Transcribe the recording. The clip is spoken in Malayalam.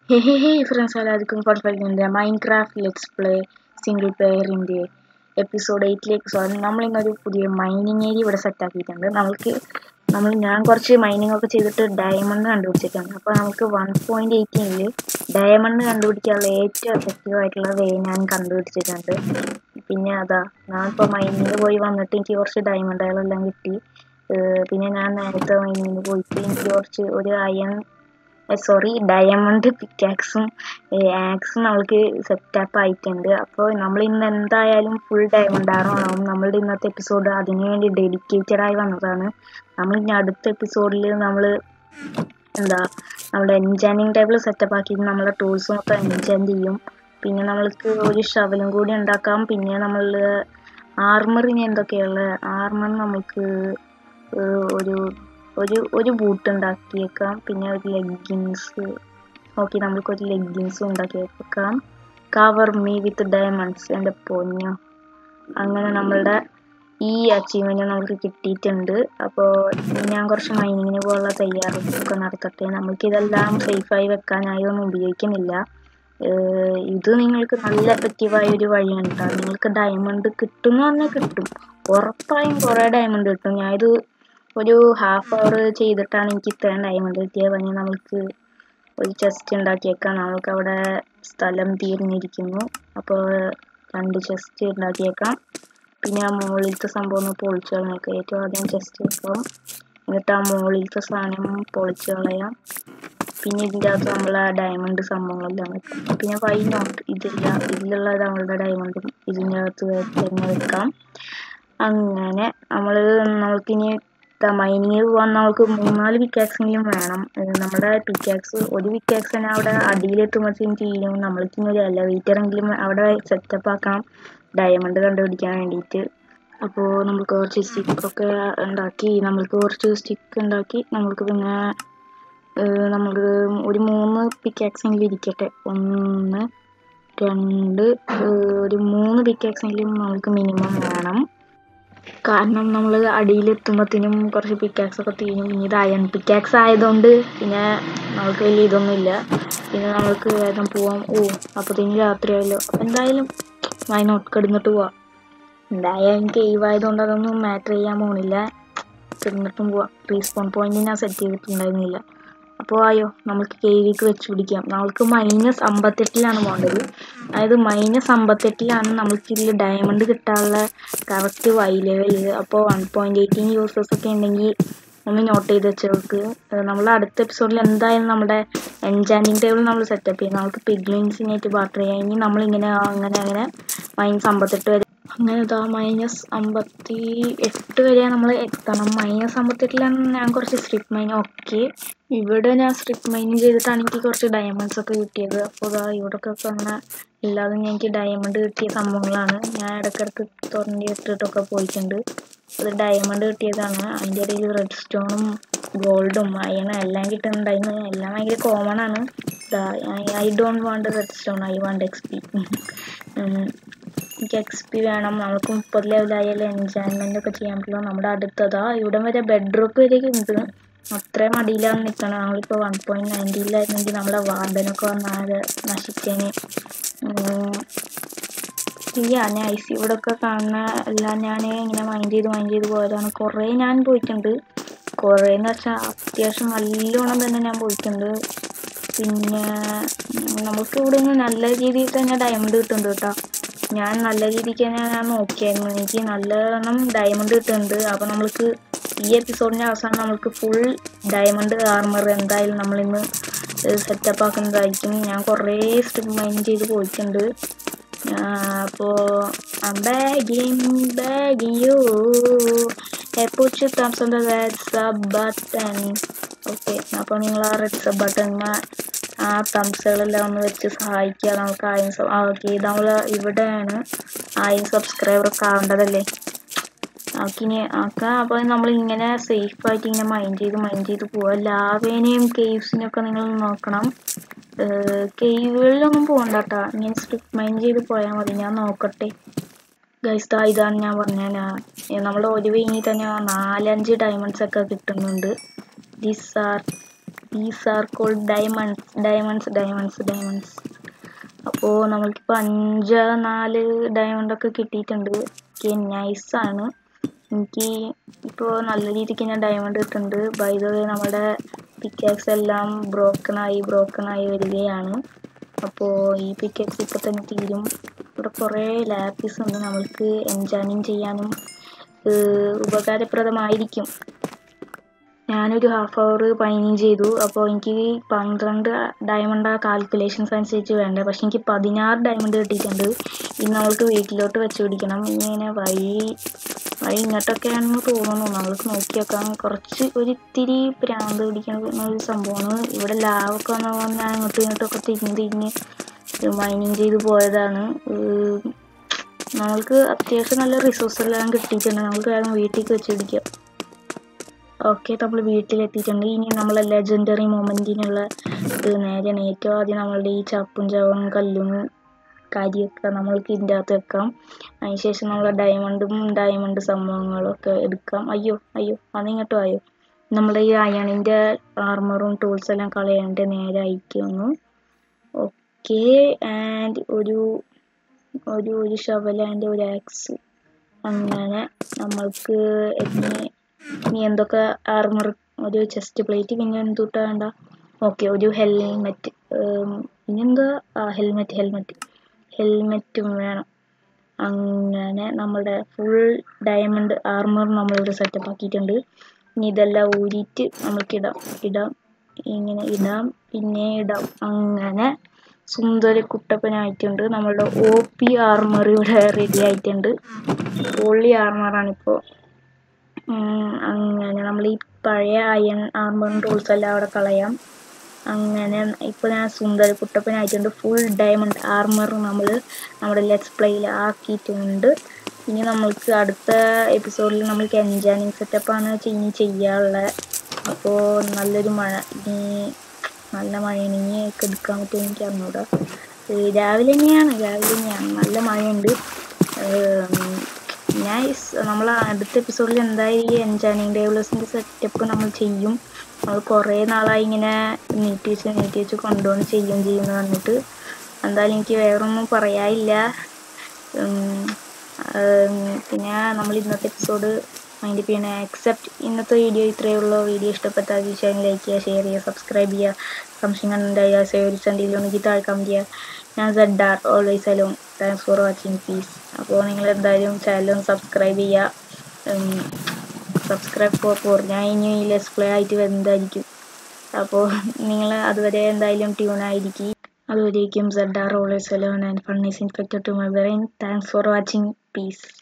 ഹേ ഹേ ഹേ ഫ്രണ്ട്സ് എല്ലാവർക്കും ഫർഫൈൻ്റെ മൈൻക്രാഫ്റ്റ് ലെറ്റ്സ് പ്ലേ സിംഗിൾ പ്ലെയറിൻ്റെ എപ്പിസോഡ് എയ്റ്റിലേക്ക് സ്വാഗതം നമ്മൾ ഇന്നൊരു പുതിയ മൈനിങ് ഏരിയ ഇവിടെ സെറ്റ് ആക്കിയിട്ടുണ്ട് നമുക്ക് നമ്മൾ ഞാൻ കുറച്ച് മൈനിങ് ഒക്കെ ചെയ്തിട്ട് ഡയമണ്ട് കണ്ടുപിടിച്ചിട്ടുണ്ട് അപ്പോൾ നമുക്ക് വൺ പോയിൻറ്റ് എയ്റ്റീനിൽ ഡയമണ്ട് കണ്ടുപിടിക്കാനുള്ള ഏറ്റവും എഫക്റ്റീവ് ആയിട്ടുള്ള വേ ഞാൻ കണ്ടുപിടിച്ചിട്ടുണ്ട് പിന്നെ അതാ ഞാനിപ്പോൾ മൈനിങ്ങിൽ പോയി വന്നിട്ട് എനിക്ക് കുറച്ച് ഡയമണ്ടുകളെല്ലാം കിട്ടി ഏർ പിന്നെ ഞാൻ നേരത്തെ മൈനിങ്ങിന് പോയിട്ട് എനിക്ക് കുറച്ച് ഒരു അയൺ സോറി ഡയമണ്ട് പിക്കാക്സും ആക്സും നമ്മൾക്ക് സെറ്റപ്പ് ആയിട്ടുണ്ട് അപ്പോൾ നമ്മൾ ഇന്ന് എന്തായാലും ഫുൾ ഡയമണ്ട് ആറും നമ്മളുടെ ഇന്നത്തെ എപ്പിസോഡ് അതിനു വേണ്ടി ഡെഡിക്കേറ്റഡ് ആയി വന്നതാണ് നമ്മൾ ഇനി അടുത്ത എപ്പിസോഡിൽ നമ്മൾ എന്താ നമ്മുടെ എൻജാനിങ് ടൈപ്പിൽ സെറ്റപ്പ് ആക്കിയിട്ട് നമ്മളെ ടൂൾസ് മൊത്തം എൻജാൻ ചെയ്യും പിന്നെ നമ്മൾക്ക് ഒരു ഷവലും കൂടി ഉണ്ടാക്കാം പിന്നെ നമ്മൾ ആർമറിന് എന്തൊക്കെയുള്ള ആർമർ നമുക്ക് ഒരു ഒരു ഒരു ബൂട്ട് ഉണ്ടാക്കിയേക്കാം പിന്നെ ഒരു ലെഗിൻസ് ഓക്കെ നമുക്ക് ഒരു ലെഗിൻസും ഉണ്ടാക്കിയേക്കാം കവർ മീ വിത്ത് ഡയമണ്ട്സ് എൻ്റെ പൊന്നോ അങ്ങനെ നമ്മളുടെ ഈ അച്ചീവ്മെൻറ്റ് നമുക്ക് കിട്ടിയിട്ടുണ്ട് അപ്പോൾ ഞാൻ കുറച്ച് മൈനിങ്ങിന് പോലുള്ള തയ്യാറെടുപ്പൊക്കെ നടത്തട്ടെ നമുക്ക് ഇതെല്ലാം സേഫായി വെക്കാനായി ഒന്നും ഉപയോഗിക്കുന്നില്ല ഇത് നിങ്ങൾക്ക് നല്ല എഫക്റ്റീവായ ഒരു വഴിയാണ് കേട്ടോ നിങ്ങൾക്ക് ഡയമണ്ട് കിട്ടുമെന്ന് പറഞ്ഞാൽ കിട്ടും ഉറപ്പായും കുറേ ഡയമണ്ട് കിട്ടും ഞാനിത് ഒരു ഹാഫ് അവർ ചെയ്തിട്ടാണ് എനിക്ക് ഇത്രയും ഡയമണ്ട് കിട്ടിയത് പിന്നെ നമുക്ക് ഒരു ചെസ്റ്റ് ഉണ്ടാക്കിയേക്കാം നമുക്ക് അവിടെ സ്ഥലം തീർന്നിരിക്കുന്നു അപ്പോൾ രണ്ട് ചെസ്റ്റ് ഉണ്ടാക്കിയേക്കാം പിന്നെ ആ മുകളിലത്തെ സംഭവം ഒന്ന് പൊളിച്ചു കളഞ്ഞേക്കാം ഏറ്റവും ആദ്യം ചെസ്റ്റ് വെക്കാം എന്നിട്ട് ആ മുകളിലത്തെ സാധനം പൊളിച്ചു കളയാം പിന്നെ ഇതിൻ്റെ അകത്ത് നമ്മൾ ആ ഡയമണ്ട് സംഭവങ്ങളെല്ലാം വെക്കാം പിന്നെ വൈ നോട്ട് ഇതില്ല ഇതിലുള്ള നമ്മളുടെ ഡയമണ്ടും ഇതിൻ്റെ അകത്ത് തന്നെ വെക്കാം അങ്ങനെ നമ്മൾ നമുക്കിനി മൈനിങ്ങിൽ പോകാൻ നമുക്ക് മൂന്നാല് പിക്കാക്സെങ്കിലും വേണം നമ്മുടെ പിക്കാക്സ് ഒരു പിക്കാക്സ് തന്നെ അവിടെ അടിയിലെത്തുമ്പോഴത്തേക്കും തീരും നമ്മൾക്ക് ഒരു എലവേറ്ററെങ്കിലും അവിടെ സെറ്റപ്പ് ആക്കണം ഡയമണ്ട് കണ്ടുപിടിക്കാൻ വേണ്ടിയിട്ട് അപ്പോൾ നമുക്ക് കുറച്ച് സ്റ്റിക്കൊക്കെ ഉണ്ടാക്കി നമ്മൾക്ക് കുറച്ച് സ്റ്റിക്ക് ഉണ്ടാക്കി നമ്മൾക്ക് പിന്നെ നമുക്ക് ഒരു മൂന്ന് പിക്കാക്സെങ്കിലും ഇരിക്കട്ടെ ഒന്ന് രണ്ട് ഒരു മൂന്ന് പിക്കാക്സെങ്കിലും നമുക്ക് മിനിമം വേണം കാരണം നമ്മൾ അടിയിലെത്തുമ്പോഴത്തേനും കുറച്ച് പിക്കാക്സ് ഒക്കെ തീരും പിന്നെ ഇത് അയൺ പിക്കാക്സ് ആയതുകൊണ്ട് പിന്നെ നമുക്ക് വലിയ ഇതൊന്നുമില്ല പിന്നെ നമുക്ക് വേഗം പോവാം ഓ അപ്പോഴത്തേനും രാത്രിയായല്ലോ എന്തായാലും വയനോട്ട് കിടന്നിട്ട് പോവാം എന്തായാലും കേവ് ആയതുകൊണ്ട് അതൊന്നും മാറ്റർ ചെയ്യാൻ പോണില്ല കിടന്നിട്ടും പോവാം റീസ്പോൺ പോയിന്റ് ഞാൻ സെറ്റ് ചെയ്തിട്ടുണ്ടായിരുന്നില്ല അപ്പോൾ ആയോ നമുക്ക് കേവിക്ക് വെച്ച് പിടിക്കാം നമ്മൾക്ക് മൈനസ് അമ്പത്തെട്ടിലാണ് പോകേണ്ടത് അതായത് മൈനസ് അമ്പത്തെട്ടിലാണ് നമ്മൾക്ക് ഇതിൽ ഡയമണ്ട് കിട്ടാനുള്ള കറക്റ്റ് വൈ ലെവൽ അപ്പോൾ വൺ പോയിൻറ്റ് എയ്റ്റീൻ യൂസേഴ്സ് ഒക്കെ ഉണ്ടെങ്കിൽ ഒന്ന് നോട്ട് ചെയ്ത് വെച്ചവർക്ക് നമ്മൾ അടുത്ത എപ്പിസോഡിൽ എന്തായാലും നമ്മുടെ എൻജാൻറ്റിങ് ടേബിൾ നമ്മൾ സെറ്റപ്പ് ചെയ്യും നമുക്ക് പിഗ്ലിൻസിനായിട്ട് ബാട്ടർ ചെയ്യാം ഇനി നമ്മളിങ്ങനെ അങ്ങനെ അങ്ങനെ മൈനസ് അമ്പത്തെട്ട് വരെ അങ്ങനെ ഇതാ മൈനസ് അമ്പത്തി എട്ട് വരെ നമ്മൾ എത്തണം മൈനസ് അമ്പത്തെട്ടിലാണ് ഞാൻ കുറച്ച് സ്ട്രിപ്പ് മൈൻ ഓക്കെ ഇവിടെ ഞാൻ സ്ട്രിപ്പ് മൈൻ ചെയ്തിട്ടാണ് എനിക്ക് കുറച്ച് ഡയമണ്ട്സ് ഒക്കെ കിട്ടിയത് അപ്പോൾ ഇതാ ഇവിടെയൊക്കെ അങ്ങനെ ഇല്ലാതെ എനിക്ക് ഡയമണ്ട് കിട്ടിയ സംഭവങ്ങളാണ് ഞാൻ ഇടയ്ക്കിടയ്ക്ക് തുറണ്ടി ഇട്ടിട്ടൊക്കെ പോയിട്ടുണ്ട് അത് ഡയമണ്ട് കിട്ടിയതാണ് അതിൻ്റെ ഇടയിൽ റെഡ് സ്റ്റോണും ഗോൾഡും അയണും എല്ലാം കിട്ടുന്നുണ്ടായിരുന്നു എല്ലാം ഭയങ്കര കോമൺ ആണ് I don't want redstone I want X P എനിക്ക് എക്സ് പി വേണം നമുക്ക് മുപ്പത് ലെവലായാലും എൻജോയ്മെൻ്റ് ഒക്കെ ചെയ്യാൻ പറ്റുള്ളൂ നമ്മുടെ അടുത്തതാ ഇവിടം വരെ ബെഡ്റൂപ്പ് വരെ ഉണ്ട് അത്രയും അടിയിലാണ് നിൽക്കണം നമ്മളിപ്പോൾ വൺ പോയിൻറ്റ് നയൻറ്റീനിലായിരുന്നെങ്കിൽ നമ്മളെ വാർഡനൊക്കെ വന്നാൽ നശിച്ചേനെ ഇല്ല നൈസ് ഇവിടെ ഒക്കെ കാണുന്ന എല്ലാം ഞാൻ ഇങ്ങനെ മൈൻഡ് ചെയ്ത് മൈൻഡ് ചെയ്ത് പോയതാണ് കുറേ ഞാൻ പോയിട്ടുണ്ട് കുറേ എന്ന് വെച്ചാൽ അത്യാവശ്യം നല്ലോണം തന്നെ ഞാൻ പോയിട്ടുണ്ട് പിന്നെ നമുക്ക് ഇവിടെ നിന്ന് നല്ല രീതിയിൽ തന്നെ ഡയമണ്ട് കിട്ടുന്നുണ്ട് കേട്ടോ ഞാൻ നല്ല രീതിക്ക് തന്നെ ഞാൻ നോക്കിയായിരുന്നു എനിക്ക് നല്ലോണം ഡയമണ്ട് കിട്ടുന്നുണ്ട് അപ്പോൾ നമ്മൾക്ക് ഈ എപ്പിസോഡിൻ്റെ അവസാനം നമ്മൾക്ക് ഫുൾ ഡയമണ്ട് ആർമർ എന്തായാലും നമ്മളിന്ന് സെറ്റപ്പ് ആക്കുന്നതായിരിക്കും ഞാൻ കുറേ സ്ട്രിപ്പ് മൈൻഡ് ചെയ്ത് പോയിട്ടുണ്ട് അപ്പോൾ begging, begging you. Hey, put your thumbs on the red sub button. Okay അപ്പോൾ നിങ്ങൾ ആ റെഡ് സബ് ബട്ടണിന് ആ തംസുകളെല്ലാം ഒന്ന് വെച്ച് സഹായിക്കുക നമുക്ക് ആയിരം സബ് ആ ഓക്കെ നമ്മൾ ഇവിടെയാണ് ആയിരം സബ്സ്ക്രൈബർ ഒക്കെ ആവേണ്ടതല്ലേ നമുക്കിനി ആക്കാം അപ്പോൾ നമ്മൾ ഇങ്ങനെ സേഫ് ആയിട്ട് ഇങ്ങനെ മൈൻഡ് ചെയ്ത് മൈൻഡ് ചെയ്ത് പോവുക ലാവേനെയും കേവ്സിനെയൊക്കെ നിങ്ങൾ നോക്കണം കേവുകളിലൊന്നും പോകണ്ട കേട്ടോ ഇങ്ങനെ സ്ട്രിപ്പ് മൈൻഡ് ചെയ്ത് പോയാൽ മതി ഞാൻ നോക്കട്ടെ ഗൈസ് ദാ ഇതാണ് ഞാൻ പറഞ്ഞാൽ നമ്മുടെ ഒരു വെയിനിൽ തന്നെ നാലഞ്ച് ഡയമണ്ട്സ് ഒക്കെ കിട്ടുന്നുണ്ട് these are these are cold diamonds diamonds diamonds diamonds അപ്പോൾ നമ്മൾക്കിപ്പോൾ അഞ്ച് നാല് ഡയമണ്ടൊക്കെ കിട്ടിയിട്ടുണ്ട് ഓക്കെ നൈസാണ് എനിക്ക് ഇപ്പോൾ നല്ല രീതിക്ക് ഞാൻ ഡയമണ്ട് കിട്ടുന്നുണ്ട് ബൈ ദ വേ നമ്മുടെ പിക്കാക്സ് എല്ലാം ബ്രോക്കണായി ബ്രോക്കണായി വരികയാണ് അപ്പോൾ ഈ പിക്കാക്സ് ഇപ്പോൾ തന്നെ തീരും ഇവിടെ കുറേ ലാപ്പിസ് ഉണ്ട് നമ്മൾക്ക് എൻജാനിങ് ചെയ്യാനും ഉപകാരപ്രദമായിരിക്കും ഞാനൊരു ഹാഫ് അവർ പൈനിങ് ചെയ്തു അപ്പോൾ എനിക്ക് പന്ത്രണ്ട് ഡയമണ്ട് ആ കാൽക്കുലേഷൻസ് അനുസരിച്ച് വേണ്ടത് പക്ഷെ എനിക്ക് പതിനാറ് ഡയമണ്ട് കിട്ടിയിട്ടുണ്ട് ഇനി നമ്മൾക്ക് വീട്ടിലോട്ട് വെച്ച് പിടിക്കണം ഇനി ഇങ്ങനെ വഴി വഴി ഇങ്ങോട്ടൊക്കെയാണെന്ന് തോന്നുന്നു നമ്മൾക്ക് നോക്കി വെക്കാം കുറച്ച് ഒരു ഇത്തിരി പ്രാന്ത് പിടിക്കുന്ന ഒരു സംഭവമാണ് ഇവിടെ ലാവൊക്കെ വന്നപ്പോൾ ഞാൻ അങ്ങോട്ടും ഇങ്ങോട്ടൊക്കെ തിരിഞ്ഞ് തിരിഞ്ഞ് മൈനിങ് ചെയ്ത് പോയതാണ് നമ്മൾക്ക് അത്യാവശ്യം നല്ല റിസോഴ്സ് എല്ലാം കിട്ടിയിട്ടുണ്ട് നമുക്ക് വേഗം വീട്ടിലേക്ക് വെച്ച് പിടിക്കാം ഓക്കെ നമ്മൾ വീട്ടിലെത്തിയിട്ടുണ്ട് ഇനി നമ്മൾ ലെജൻഡറി മൊമെൻറ്റിനുള്ള ഇത് നേരെയാണ് ഏറ്റവും ആദ്യം നമ്മളുടെ ഈ ചപ്പും ചവറും കല്ലും കാര്യമൊക്കെ നമ്മൾക്ക് ഇതിൻ്റെ അകത്ത് വെക്കാം അതിനുശേഷം നമ്മൾ ഡയമണ്ടും ഡയമണ്ട് സംഭവങ്ങളും ഒക്കെ എടുക്കാം അയ്യോ അയ്യോ അതിങ്ങോട്ടും ആയോ നമ്മുടെ ഈ അയണിൻ്റെ ആർമറും ടൂൾസ് എല്ലാം കളയാണ്ട് നേരെ അയക്കുന്നു ഓക്കെ ആൻഡ് ഒരു ഒരു ഒരു ഷവൽ ആൻഡ് ഒരു ആക്സ് അങ്ങനെ നമ്മൾക്ക് ഇനി ഇനി എന്തൊക്കെ ആർമർ ഒരു ചെസ്റ്റ് പ്ലേറ്റ് പിന്നെ എന്തുട്ടാ വേണ്ട ഓക്കെ ഒരു ഹെൽമെറ്റ് ഇനിയെന്താ ആ ഹെൽമെറ്റ് ഹെൽമെറ്റ് ഹെൽമെറ്റും വേണം അങ്ങനെ നമ്മുടെ ഫുൾ ഡയമണ്ട് ആർമർ നമ്മളിവിടെ സെറ്റപ്പ് ആക്കിയിട്ടുണ്ട് ഇനി ഇതെല്ലാം ഊരിയിട്ട് നമ്മൾക്ക് ഇടാം ഇടാം ഇങ്ങനെ ഇടാം പിന്നെ ഇടാം അങ്ങനെ സുന്ദര കുട്ടപ്പനായിട്ടുണ്ട് നമ്മളുടെ ഒ പി ആർമർ ഇവിടെ റെഡി ആയിട്ടുണ്ട് പൊള്ളി ആർമറാണിപ്പോൾ അങ്ങനെ നമ്മൾ ഈ പഴയ അയൺ ആർമറും ടൂൾസ് എല്ലാം അവിടെ കളയാം അങ്ങനെ ഇപ്പോൾ ഞാൻ സുന്ദര കുട്ടപ്പനായിട്ടുണ്ട് ഫുൾ ഡയമണ്ട് ആർമർ നമ്മൾ നമ്മുടെ ലെറ്റ്സ് പ്ലേയിൽ ആക്കിയിട്ടുണ്ട് ഇനി നമ്മൾക്ക് അടുത്ത എപ്പിസോഡിൽ നമ്മൾക്ക് എൻജാനിങ് സെറ്റപ്പാണ് ഇനി ചെയ്യാനുള്ളത് അപ്പോൾ നല്ലൊരു മഴ ഇനി നല്ല മഴയാണ് ഇനി ഒക്കെ എടുക്കാൻ പറ്റുമോ എനിക്ക് അറിഞ്ഞൂടാ രാവിലെ തന്നെയാണ് രാവിലെ തന്നെയാണ് നല്ല മഴയുണ്ട് നൈസ് നമ്മൾ അടുത്ത എപ്പിസോഡിൽ എന്തായാലും ഈ എൻജാനിങ് ഡേവ്ലേഴ്സിൻ്റെ സെറ്റപ്പ് നമ്മൾ ചെയ്യും നമ്മൾ കുറേ നാളായി ഇങ്ങനെ നീട്ടി വെച്ച് നീട്ടി വെച്ച് കൊണ്ടുപോകണം ചെയ്യും ചെയ്യുമെന്ന് പറഞ്ഞിട്ട് എന്തായാലും എനിക്ക് വേറൊന്നും പറയാനില്ല പിന്നെ നമ്മൾ ഇന്നത്തെ എപ്പിസോഡ് മൈൻഡ് ചെയ്യണേ എക്സെപ്റ്റ് ഇന്നത്തെ വീഡിയോ ഇത്രയേ ഉള്ളൂ വീഡിയോ ഇഷ്ടപ്പെട്ടാൽ തീർച്ചയായും ലൈക്ക് ചെയ്യുക ഷെയർ ചെയ്യുക സബ്സ്ക്രൈബ് ചെയ്യുക സംശയം ഉണ്ടാവുക സേവ് ചണ്ടിയിലൊന്ന് താഴെ കമൻറ്റ് ചെയ്യുക ഞാൻ Z are always alone thanks for watching peace അപ്പോൾ നിങ്ങൾ എന്തായാലും ചാനൽ സബ്സ്ക്രൈബ് ചെയ്യുക സബ്സ്ക്രൈബ് ഫോർ ഫോർ ഞാൻ ഇനി ലെസ് പ്ലേ ആയിട്ട് വരുന്നതായിരിക്കും അപ്പോൾ നിങ്ങൾ അതുവരെ എന്തായാലും ട്യൂൺ ആയിരിക്കും അതുവരേക്കും Z are always alone and funnies infected to my brain thanks for watching piece